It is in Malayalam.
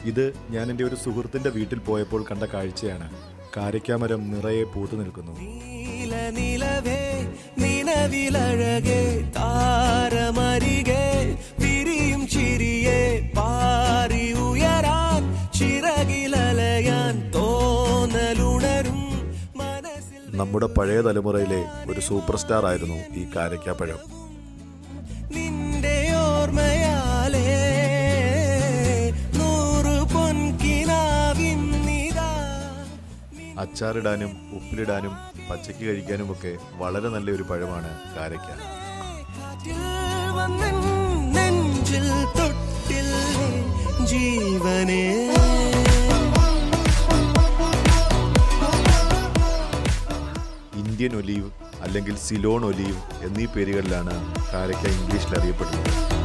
ഇത് ഞാൻ എൻ്റെ ഒരു സുഹൃത്തിൻ്റെ വീട്ടിൽ പോയപ്പോൾ കണ്ട കാഴ്ചയാണ് കാരയ്ക്കാമരം നിറയെ പൂത്തു നിൽക്കുന്നു നീല നിലവേ നിലവിലഴകേ താരമരികെ വിരിയും ചിരിയെ പാറി ഉയരാൻ ചിറകിലലയാൻ തോന്നലുണരും മനസ്സിൽ നമ്മുടെ പഴയ തലമുറയിലെ ഒരു സൂപ്പർ സ്റ്റാർ ആയിരുന്നു ഈ കാരയ്ക്കാപ്പഴം നിന്റെ ഓർമ്മയാലേ നൂറു പൊൻകിനാവിന്നിതാ അച്ചാറിടാനും ഉപ്പിലിടാനും പച്ചയ്ക്ക് കഴിക്കാനുമൊക്കെ വളരെ നല്ലൊരു പഴമാണ് കാരയ്ക്ക കാറ്റിൽ വന്നെൻ നെഞ്ചിൽ തൊട്ടില്ലേ ജീവനേ ഇന്ത്യൻ ഒലീവ് അല്ലെങ്കിൽ സിലോൺ ഒലീവ് എന്നീ പേരുകളിലാണ് കാരയ്ക്ക ഇംഗ്ലീഷിൽ അറിയപ്പെടുന്നത്